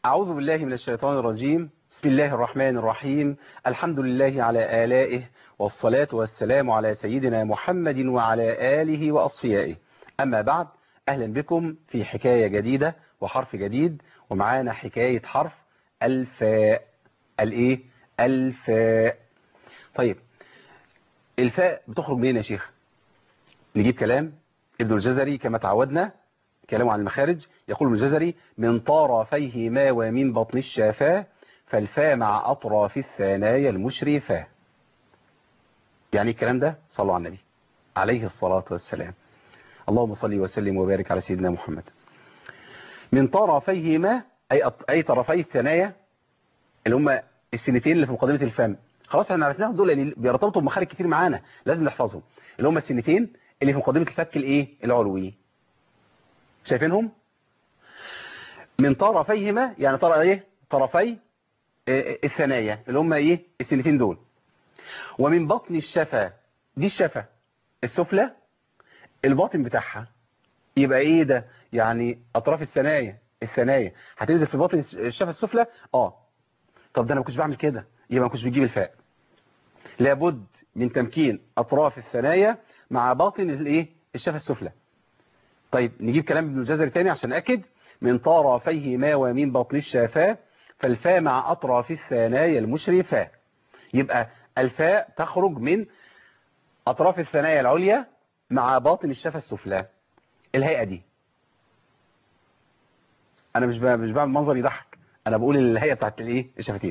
أعوذ بالله من الشيطان الرجيم بسم الله الرحمن الرحيم الحمد لله على آلائه والصلاة والسلام على سيدنا محمد وعلى آله وأصفيائه أما بعد أهلا بكم في حكاية جديدة وحرف جديد ومعانا حكاية حرف الفاء الإيه؟ الفاء طيب الفاء بتخرج منين يا شيخ نجيب كلام ابن الجزري كما تعودنا كلامه عن المخارج يقول ابن الجزري من طرفيهما ومن بطن الشافاه فالفاء مع أطراف الثنايا المشرفة يعني الكلام ده صلوا على النبي عليه الصلاة والسلام اللهم صل وسلم وبارك على سيدنا محمد من طرفيهما أي, أي طرفي الثنايا اللي هم السنتين اللي في مقدمة الفم خلاص احنا عرفناهم دول لان بيرتبطوا بمخارج كتير معانا لازم نحفظهم اللي هم السنتين اللي في مقدمة الفك الايه العلوي شايفينهم من طرفيهما يعني طرف ايه طرفي الثنايا اللي هم ايه السنتين دول ومن بطن الشفا دي الشفا السفلى الباطن بتاعها يبقى ايه ده يعني اطراف الثنايا الثنايا هتنزل في باطن الشفا السفلى اه طب ده انا ما كنتش بعمل كده يبقى ما كنتش بجيب الفاء لابد من تمكين اطراف الثنايا مع باطن الايه الشفا السفلى طيب نجيب كلام ابن الجزري تاني عشان اكد من طرفيهما ومن بطن الشافاه فالفاء مع أطراف الثنايا المشرفة يبقى الفاء تخرج من أطراف الثنايا العليا مع باطن الشفة السفلى الهيئة دي أنا مش مش بعمل منظر يضحك أنا بقول الهيئة بتاعت الإيه الشفتين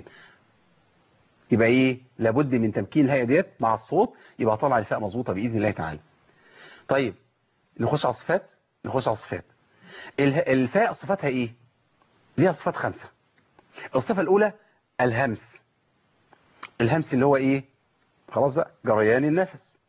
يبقى إيه لابد من تمكين الهيئة ديت مع الصوت يبقى طالع الفاء مظبوطة بإذن الله تعالى طيب نخش على الصفات نخش على الصفات الفاء صفاتها إيه ليها صفات خمسة الصفة الأولى الهمس الهمس اللي هو إيه خلاص بقى جريان النفس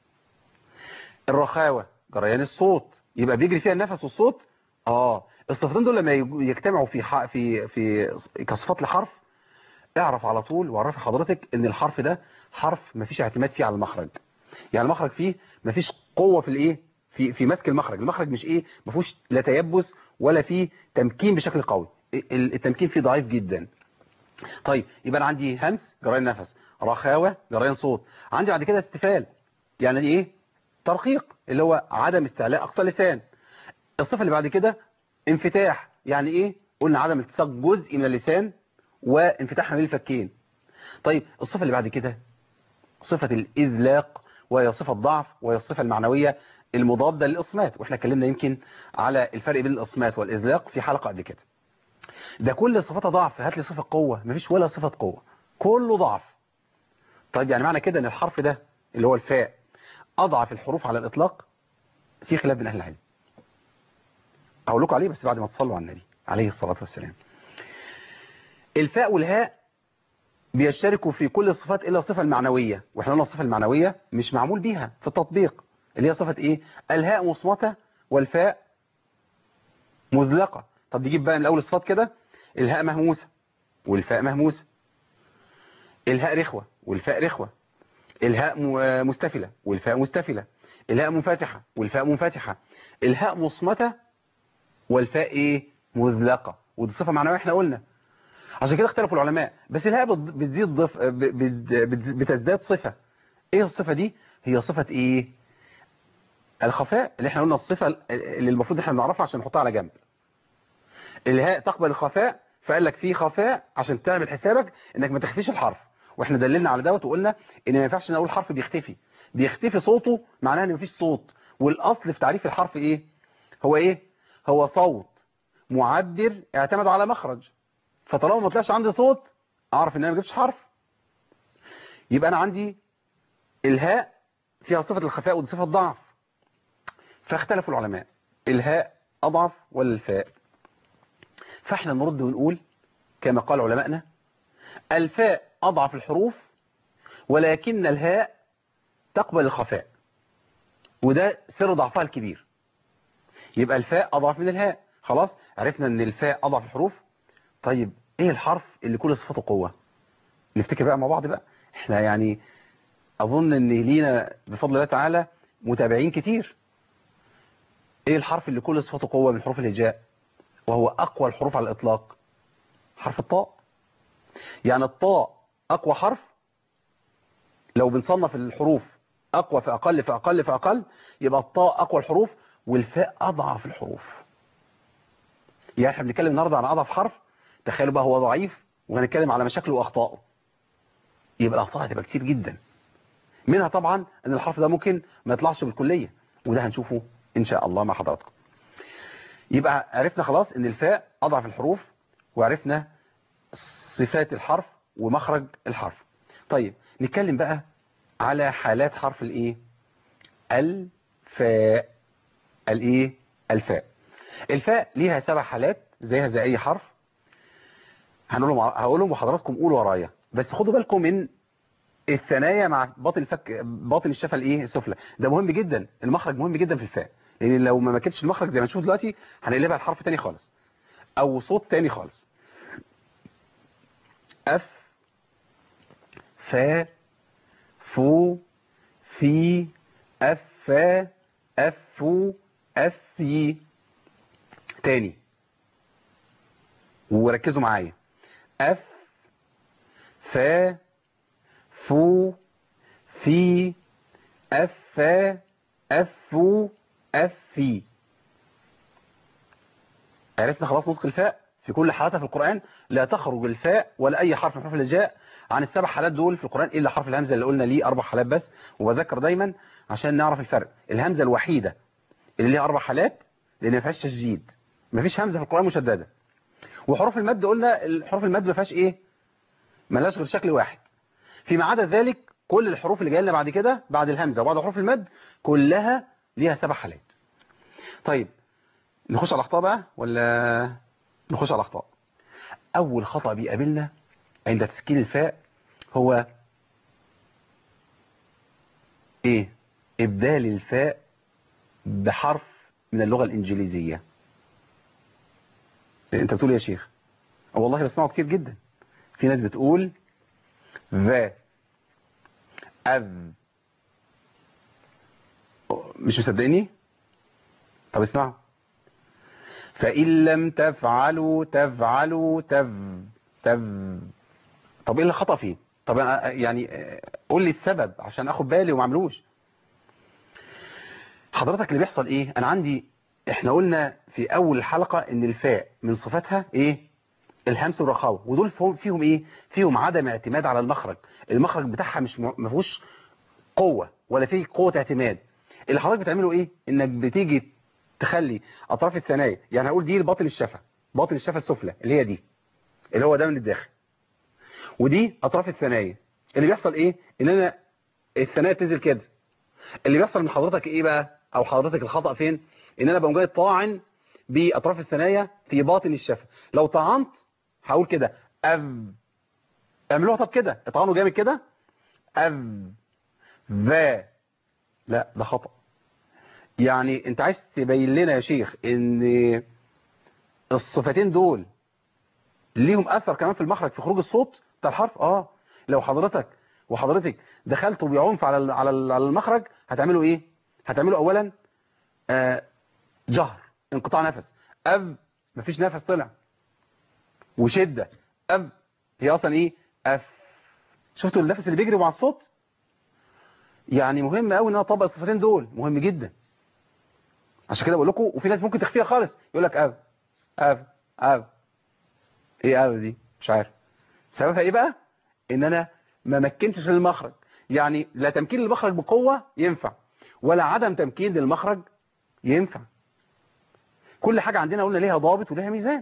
الرخاوة جريان الصوت يبقى بيجري فيها النفس والصوت آه الصفتين دول لما يجتمعوا في ح... في في كصفات لحرف اعرف على طول وعرفي حضرتك ان الحرف ده حرف مفيش اعتماد فيه على المخرج يعني المخرج فيه مفيش قوة في الايه في في مسك المخرج المخرج مش ايه ما فيهوش لا تيبس ولا فيه تمكين بشكل قوي التمكين فيه ضعيف جدا طيب يبقى انا عندي همس جريان نفس رخاوة جريان صوت عندي بعد كده استفال يعني ايه ترقيق اللي هو عدم استعلاء اقصى لسان الصفة اللي بعد كده انفتاح يعني ايه قلنا عدم التصاق جزء من اللسان وانفتاح ما بين الفكين طيب الصفة اللي بعد كده صفة الاذلاق وهي صفة ضعف وهي الصفة المعنوية المضادة للإصمات واحنا اتكلمنا يمكن على الفرق بين الإصمات والإذلاق في حلقة قبل كده ده كل صفاتها ضعف هات لي صفة قوة مفيش ولا صفة قوة كله ضعف طيب يعني معنى كده ان الحرف ده اللي هو الفاء اضعف الحروف على الاطلاق في خلاف بين اهل العلم اقول لكم عليه بس بعد ما تصلوا على النبي عليه الصلاة والسلام الفاء والهاء بيشتركوا في كل الصفات الا الصفة المعنوية واحنا قلنا الصفة المعنوية مش معمول بيها في التطبيق اللي هي صفة ايه الهاء مصمتة والفاء مذلقة طب نجيب بقى من الاول الصفات كده الهاء مهموسة والفاء مهموسة الهاء رخوة والفاء رخوة الهاء مستفلة والفاء مستفلة الهاء منفتحة والفاء منفتحة الهاء مصمتة والفاء ايه مذلقة ودي صفة معنوية احنا قلنا عشان كده اختلفوا العلماء بس الهاء بتزيد ضف بتزداد صفة ايه الصفة دي هي صفة ايه الخفاء اللي احنا قلنا الصفة اللي المفروض احنا بنعرفها عشان نحطها على جنب الهاء تقبل الخفاء فقال لك في خفاء عشان تعمل حسابك انك ما تخفيش الحرف واحنا دللنا على دوت وقلنا ان ما ينفعش نقول حرف بيختفي بيختفي صوته معناه ان مفيش صوت والاصل في تعريف الحرف ايه هو ايه هو صوت معبر اعتمد على مخرج فطالما ما طلعش عندي صوت اعرف ان انا ما جبتش حرف يبقى انا عندي الهاء فيها صفة الخفاء ودي صفة ضعف فاختلفوا العلماء الهاء اضعف ولا الفاء فاحنا نرد ونقول كما قال علماءنا الفاء أضعف الحروف ولكن الهاء تقبل الخفاء وده سر ضعفها الكبير يبقى الفاء أضعف من الهاء خلاص عرفنا ان الفاء أضعف الحروف طيب ايه الحرف اللي كل صفاته قوة نفتكر بقى مع بعض بقى احنا يعني اظن ان لينا بفضل الله تعالى متابعين كتير ايه الحرف اللي كل صفاته قوة من حروف الهجاء وهو اقوى الحروف على الاطلاق حرف الطاء يعني الطاء اقوى حرف لو بنصنف الحروف اقوى في اقل في اقل في اقل يبقى الطاء اقوى الحروف والفاء اضعف الحروف يعني احنا بنتكلم النهارده عن اضعف حرف تخيلوا بقى هو ضعيف وهنتكلم على مشاكله واخطائه يبقى الاخطاء هتبقى كتير جدا منها طبعا ان الحرف ده ممكن ما يطلعش بالكليه وده هنشوفه ان شاء الله مع حضراتكم يبقى عرفنا خلاص ان الفاء اضعف الحروف وعرفنا صفات الحرف ومخرج الحرف طيب نتكلم بقى على حالات حرف الايه الفاء الايه الفاء الفاء ليها سبع حالات زيها زي اي حرف هنقولهم هقولهم وحضراتكم قولوا ورايا بس خدوا بالكم من الثنايا مع باطن الفك باطن الشفه الايه السفلى ده مهم جدا المخرج مهم جدا في الفاء لان لو ما مكتش المخرج زي ما نشوف دلوقتي هنقلبها لحرف تاني خالص او صوت تاني خالص اف فا فو في اف فا اف فو اف في تاني وركزوا معايا اف فا فو في اف فا اف فو اف في عرفنا خلاص نطق الفاء في كل حالاتها في القرآن لا تخرج الفاء ولا أي حرف من حروف الهجاء عن السبع حالات دول في القرآن إلا حرف الهمزة اللي قلنا ليه أربع حالات بس وبذكر دايما عشان نعرف الفرق الهمزة الوحيدة اللي ليها أربع حالات لأن ما فيهاش تشديد ما فيش همزة في القرآن مشددة وحروف المد قلنا حروف المد ما فيهاش إيه ملهاش غير شكل واحد فيما عدا ذلك كل الحروف اللي جايه لنا بعد كده بعد الهمزة وبعد حروف المد كلها ليها سبع حالات طيب نخش على الأخطاء بقى ولا نخش على الأخطاء أول خطأ بيقابلنا عند تسكين الفاء هو إيه إبدال الفاء بحرف من اللغة الإنجليزية أنت بتقول يا شيخ والله بسمعه كتير جدا في ناس بتقول ذا أذ مش مصدقني طب اسمعوا فإن لم تفعلوا تفعلوا تف تف طب ايه اللي خطأ فيه طب أنا يعني قول لي السبب عشان اخد بالي وما اعملوش حضرتك اللي بيحصل ايه انا عندي احنا قلنا في اول الحلقة ان الفاء من صفاتها ايه الهمس والرخاوة ودول فيهم ايه فيهم عدم اعتماد على المخرج المخرج بتاعها مش ما فيهوش قوة ولا فيه قوة اعتماد اللي حضرتك بتعمله ايه انك بتيجي تخلي اطراف الثنايا يعني هقول دي باطن الشفه باطن الشفه السفلى اللي هي دي اللي هو ده من الداخل ودي اطراف الثنايا اللي بيحصل ايه ان انا الثنايا تنزل كده اللي بيحصل من حضرتك ايه بقى او حضرتك الخطأ فين ان انا بقوم جاي طاعن باطراف الثنايا في باطن الشفه لو طعنت هقول كده اف اعملوها طب كده اطعنوا جامد كده اف ذا لا ده خطأ يعني انت عايز تبين لنا يا شيخ ان الصفتين دول ليهم اثر كمان في المخرج في خروج الصوت بتاع الحرف اه لو حضرتك وحضرتك دخلتوا بعنف على ال على ال على المخرج هتعملوا ايه هتعملوا اولا آه جهر انقطاع نفس اب مفيش نفس طلع وشده اب هي اصلا ايه اف شفتوا النفس اللي بيجري مع الصوت يعني مهم قوي ان انا اطبق الصفتين دول مهم جدا عشان كده بقول لكم وفي ناس ممكن تخفيها خالص يقول لك اب اب اب ايه اب دي مش عارف سببها ايه بقى ان انا ما مكنتش المخرج يعني لا تمكين المخرج بقوة ينفع ولا عدم تمكين للمخرج ينفع كل حاجة عندنا قلنا ليها ضابط وليها ميزان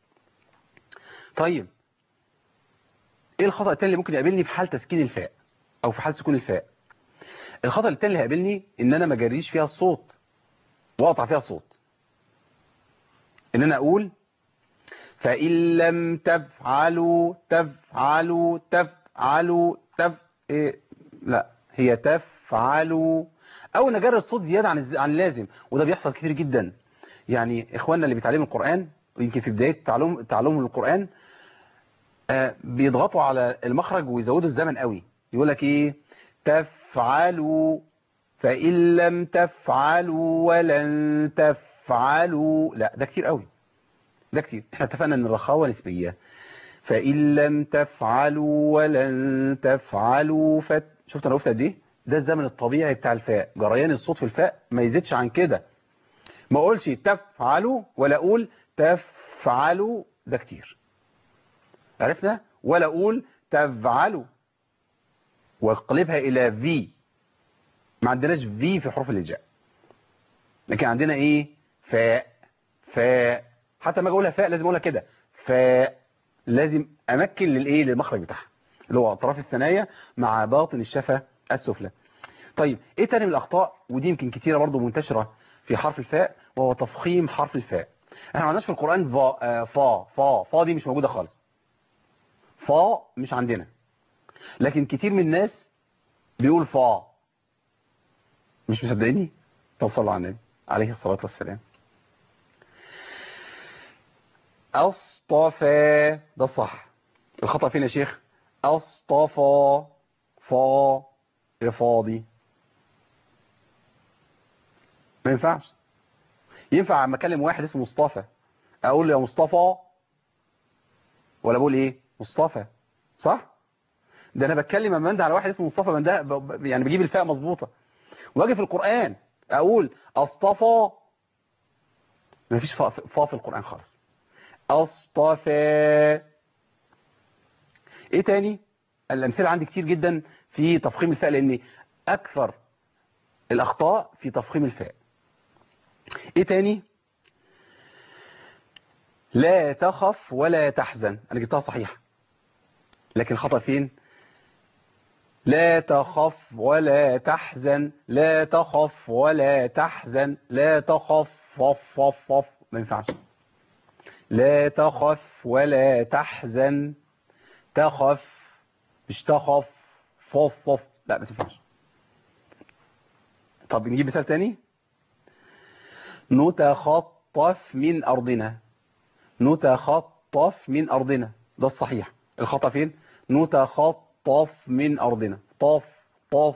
طيب ايه الخطأ التاني اللي ممكن يقابلني في حال تسكين الفاء او في حال سكون الفاء الخطأ التاني اللي هيقابلني ان انا ما جريش فيها الصوت واقطع فيها صوت ان انا اقول فإن لم تفعلوا تفعلوا تفعلوا تف إيه لا هي تفعلوا او نجر الصوت زيادة عن عن اللازم وده بيحصل كتير جدا يعني اخواننا اللي بيتعلموا القرآن ويمكن في بداية تعلم تعلمهم للقرآن آه بيضغطوا على المخرج ويزودوا الزمن قوي يقول لك ايه تفعلوا فإن لم تفعلوا ولن تفعلوا لا ده كتير قوي ده كتير احنا اتفقنا ان الرخاوة نسبية فإن لم تفعلوا ولن تفعلوا فت... شفت انا وقفت قد ايه ده الزمن الطبيعي بتاع الفاء جريان الصوت في الفاء ما يزيدش عن كده ما اقولش تفعلوا ولا اقول تفعلوا ده كتير عرفنا ولا اقول تفعلوا واقلبها الى في ما عندناش في في حروف الهجاء لكن عندنا ايه فاء فاء حتى ما اقولها فاء لازم اقولها كده فاء لازم امكن للايه للمخرج بتاعها اللي هو اطراف الثنايا مع باطن الشفه السفلى طيب ايه تاني من الاخطاء ودي يمكن كتيره برضو منتشره في حرف الفاء وهو تفخيم حرف الفاء احنا ما عندناش في القران فا آه، فا فا فا دي مش موجوده خالص فا مش عندنا لكن كتير من الناس بيقول فا مش مصدقيني طب صلوا على النبي عليه الصلاه والسلام اصطفى ده صح الخطأ فين يا شيخ اصطفى فا يا فاضي ما ينفعش ينفع لما اكلم واحد اسمه مصطفى اقول له يا مصطفى ولا بقول ايه مصطفى صح ده انا بتكلم لما بنده على واحد اسمه مصطفى من ده ب- ب- يعني بجيب الفاء مظبوطه واجي في القران اقول اصطفى ما فيش فاء فاء في القران خالص اصطفى ايه تاني الامثله عندي كتير جدا في تفخيم الفاء لان اكثر الاخطاء في تفخيم الفاء ايه تاني لا تخف ولا تحزن انا جبتها صحيح لكن الخطأ فين لا تخف ولا تحزن لا تخف ولا تحزن لا تخف فف فف فف ما ينفعش لا تخف ولا تحزن تخف مش تخف فف فف لا ما تنفعش طب نجيب مثال تاني نتخطف من أرضنا نتخطف من أرضنا ده الصحيح الخطأ فين نتخطف من أرضنا طاف طاف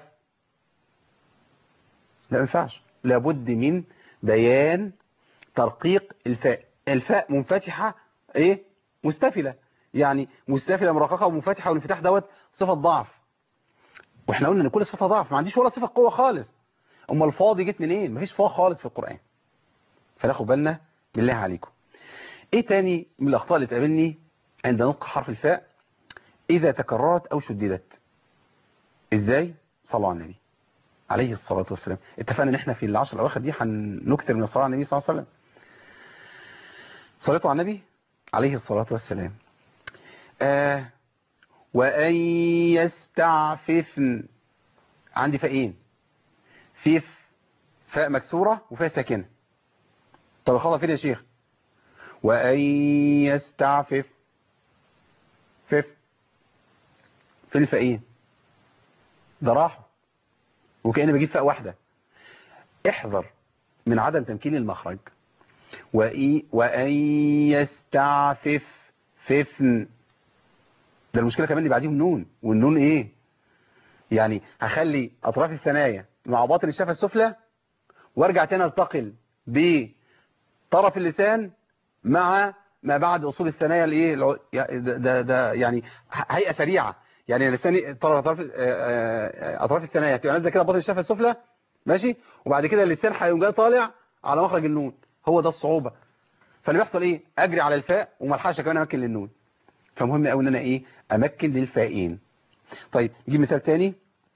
لا ما ينفعش لابد من بيان ترقيق الفاء الفاء منفتحة ايه مستفلة يعني مستفلة مرققة ومنفتحة والانفتاح دوت صفة ضعف واحنا قلنا ان كل صفة ضعف ما عنديش ولا صفة قوة خالص اما الفاضي جت منين مفيش فا خالص في القرآن فناخد بالنا بالله عليكم ايه تاني من الاخطاء اللي تقابلني عند نطق حرف الفاء اذا تكررت او شددت ازاي صلوا على النبي عليه الصلاة والسلام اتفقنا ان احنا في العشر الاواخر دي هنكثر من الصلاة على النبي صلى الله عليه وسلم صليتوا على النبي عليه الصلاة والسلام آه وأن يستعففن عندي فاءين فيف فاء مكسورة وفاء ساكنة طب الخطأ فين يا شيخ وأن يستعفف فف فين الفاءين ده راحوا وكأني بجيب فاء واحدة احذر من عدم تمكين المخرج وإي وأن يستعفف ففن ده المشكلة كمان اللي بعديهم نون والنون ايه يعني هخلي اطراف الثنايا مع باطن الشفة السفلى وارجع تاني التقل بطرف اللسان مع ما بعد اصول الثنايا الايه الع- ده, ده, ده يعني هيئة سريعة يعني لساني طرف اطراف آه، آه، اطراف الثنايا تبقى نازله كده باطن الشفة السفلى ماشي وبعد كده اللسان هيقوم جاي طالع على مخرج النون هو ده الصعوبة فاللي بيحصل ايه اجري على الفاء وما الحقش كمان امكن للنون فمهم قوي ان انا ايه امكن للفائين طيب نجيب مثال تاني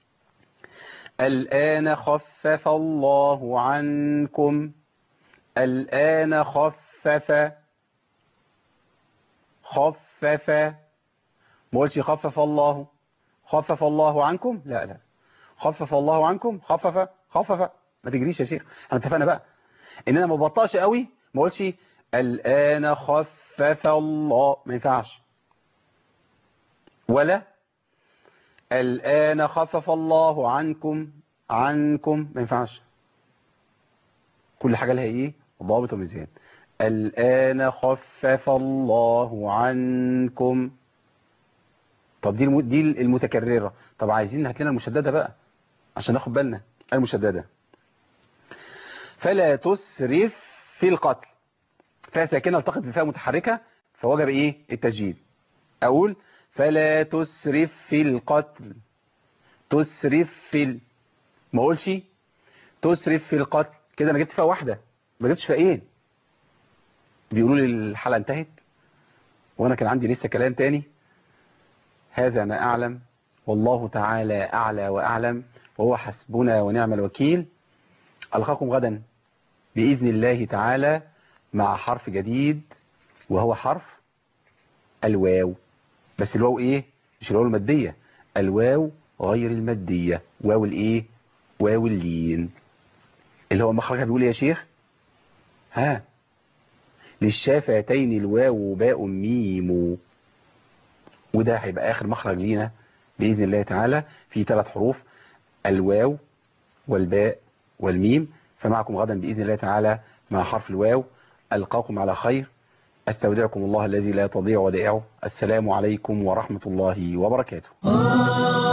الآن خفف الله عنكم الآن خفف خفف ما قلتش خفف الله خفف الله عنكم لا لا خفف الله عنكم خفف خفف ما تجريش يا شيخ احنا اتفقنا بقى ان انا ما ببطأش قوي ما قلتش الآن خفف الله ما ينفعش ولا الآن خفف الله عنكم عنكم ما ينفعش كل حاجة لها ايه ضابط وميزان الآن خفف الله عنكم طب دي الم- دي المتكررة طب عايزين هات لنا المشددة بقى عشان ناخد بالنا المشددة فلا تسرف في القتل فيها ساكنة التقط بفاء متحركة فوجب ايه التسجيل اقول فلا تسرف في القتل تسرف في ال... ما اقولش تسرف في القتل كده انا جبت فيها واحده ما جبتش فيها ايه بيقولوا لي الحلقه انتهت وانا كان عندي لسه كلام تاني هذا ما اعلم والله تعالى اعلى واعلم وهو حسبنا ونعم الوكيل القاكم غدا باذن الله تعالى مع حرف جديد وهو حرف الواو بس الواو ايه مش الواو الماديه الواو غير الماديه واو الايه واو اللين اللي هو مخرجها بيقول إيه يا شيخ ها للشافتين الواو باء ميم وده هيبقى اخر مخرج لينا باذن الله تعالى في ثلاث حروف الواو والباء والميم فمعكم غدا باذن الله تعالى مع حرف الواو القاكم على خير استودعكم الله الذي لا تضيع ودائعه السلام عليكم ورحمه الله وبركاته